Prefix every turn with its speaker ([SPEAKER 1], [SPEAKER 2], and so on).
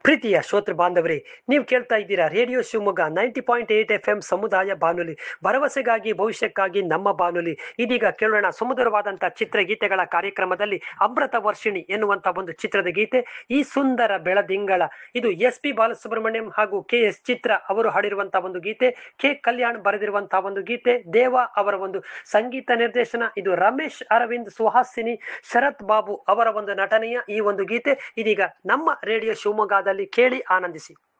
[SPEAKER 1] ಪ್ರೀತಿಯ ಶ್ರೋತೃ ಬಾಂಧವರೇ ನೀವು ಕೇಳ್ತಾ ಇದ್ದೀರಾ radio Shivamogga ninety point eight F M ಸಮುದಾಯ ಬಾನುಲಿ ಭರವಸೆಗಾಗಿ ಭವಿಷ್ಯಕ್ಕಾಗಿ ನಮ್ಮ ಬಾನುಲಿ ಇದೀಗ ಕೇಳೋಣ ಸುಮಧುರವಾದಂಥ ಚಿತ್ರಗೀತೆಗಳ ಕಾರ್ಯಕ್ರಮದಲ್ಲಿ ಅಮೃತ ವರ್ಷಿಣಿ ಎನ್ನುವಂಥ ಒಂದು ಚಿತ್ರದ ಗೀತೆ ಈ ಸುಂದರ ಬೆಳದಿಂಗಳ ಇದು ಎಸ್ ಪಿ ಬಾಲಸುಬ್ರಹ್ಮಣ್ಯಂ ಹಾಗೂ ಕೆ ಎಸ್ ಚಿತ್ರ ಅವರು ಹಾಡಿರುವಂತಹ ಒಂದು ಗೀತೆ ಕೆ ಕಲ್ಯಾಣ್ ಬರೆದಿರುವಂತಹ ಒಂದು ಗೀತೆ ದೇವ ಅವರ ಒಂದು ಸಂಗೀತ ನಿರ್ದೇಶನ ಇದು ರಮೇಶ್ ಅರವಿಂದ್ ಸುಹಾಸಿನಿ ಶರತ್ ಬಾಬು ಅವರ ಒಂದು ನಟನೆಯ ಈ ಒಂದು ಗೀತೆ ಇದೀಗ ನಮ್ಮ ರೇಡಿಯೋ ಶಿವಮೊಗ್ಗದಲ್ಲಿ ಕೇಳಿ ಆನಂದಿಸಿ